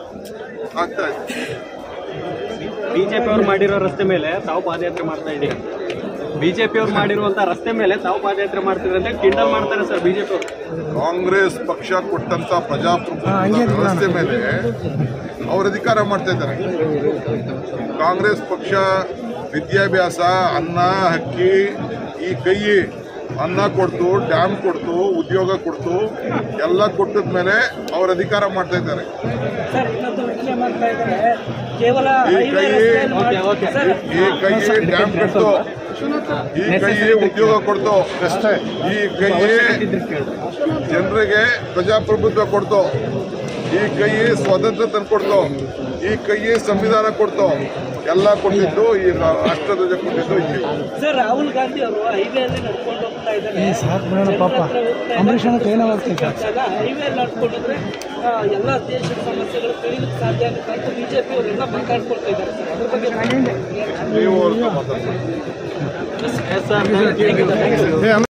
ಆಗ್ತಾ ಇದೆ ಬಿಜೆಪಿ ಅವ್ರು ಮಾಡಿರೋ ರಸ್ತೆ ಮೇಲೆ ತಾವು ಪಾದಯಾತ್ರೆ ಮಾಡ್ತಾ ಇದ್ದೀರಿ ಬಿಜೆಪಿ ಅವ್ರು ಮಾಡಿರುವಂತ ರಸ್ತೆ ಮೇಲೆ ತಾವು ಪಾದಯಾತ್ರೆ ಮಾಡ್ತಿದ್ರೆ ಅಂತ ಕಿಂಡಲ್ ಮಾಡ್ತಾರೆ ಸರ್ ಬಿಜೆಪಿ ಅವರು ಕಾಂಗ್ರೆಸ್ ಪಕ್ಷ ಕೊಟ್ಟಂತ ಪ್ರಜಾಪ್ರಭುತ್ವ ವ್ಯವಸ್ಥೆ ಮೇಲೆ ಅವರು ಅಧಿಕಾರ ಮಾಡ್ತಾ ಇದ್ದಾರೆ ಕಾಂಗ್ರೆಸ್ ಪಕ್ಷ ವಿದ್ಯಾಭ್ಯಾಸ ಅನ್ನ ಅಕ್ಕಿ ಈ ಕೈ ಅನ್ನ ಕೊಡ್ತು ಡ್ಯಾಮ್ ಕೊಡ್ತು ಉದ್ಯೋಗ ಕೊಡ್ತು ಎಲ್ಲ ಕೊಟ್ಟದ ಮೇಲೆ ಅವ್ರ ಅಧಿಕಾರ ಮಾಡ್ತಾ ಇದ್ದಾರೆ ಸರ್ ಇನ್ನೊಂದು ವಿಷಯ ಮಾಡ್ತಾ ಇದ್ದಾರೆ ಕೇವಲ ಈ ಹೈವೇ ಕೈ ರಸ್ತೆಯಲ್ಲಿ ಓಕೆ, ಓಕೆ. ಸರ್ ಈ ಕೈ ಡ್ಯಾಮ್ ಕಟ್ತು ಈ ಕೈ ಉದ್ಯೋಗ ಕೊಡ್ತು ಈ ಕೈ ಜನರಿಗೆ ಪ್ರಜಾಪ್ರಭುತ್ವ ಕೊಡ್ತು ಈ ಕೈ ಸ್ವಾತಂತ್ರ್ಯ ತಂದ್ಕೊಡ್ತು ಈ ಕೈ ಸಂವಿಧಾನ ಕೊಡ್ತು ಎಲ್ಲ ಕೊಟ್ಟಿದ್ದು ಈ ರಾಷ್ಟ್ರಧ್ವಜ ಕೊಟ್ಟಿದ್ದು ಈ ಕೈ ಸರ್ ರಾಹುಲ್ ಗಾಂಧಿ ಅವರು ಹೈವೇಯಲ್ಲಿ ನಡ್ಕೊಂಡು ಹೋಗ್ತಾ ಇದ್ದಾರೆ ಸಾಕು ಬಿಡೋಣ ಪಾಪ ಅಂಬರೀಷ್ ಅಣ್ಣ ಕೈನ ಹೋಗ್ತೈತೆ ಹೈವೇ ನಡ್ಕೊಂಡ್ರೆ ಎಲ್ಲ ದೇಶದ ಸಮಸ್ಯೆಗಳು ತಿಳಿಲಿಕ್ಕೆ ಸಾಧ್ಯ ಆಗುತ್ತೆ ಅಂತ ಬಿಜೆಪಿ ಅವರೆಲ್ಲ ಮಾತಾಡ್ಕೊಳ್ತಾ ಇದ್ದಾರೆ ಸರ್ ಅದ್ರ ಬಗ್ಗೆ ನೀವು ಅವ್ರ ಹತ್ರ ಮಾತಾಡ್ಕೊಳ್ಳಿ. Yes sir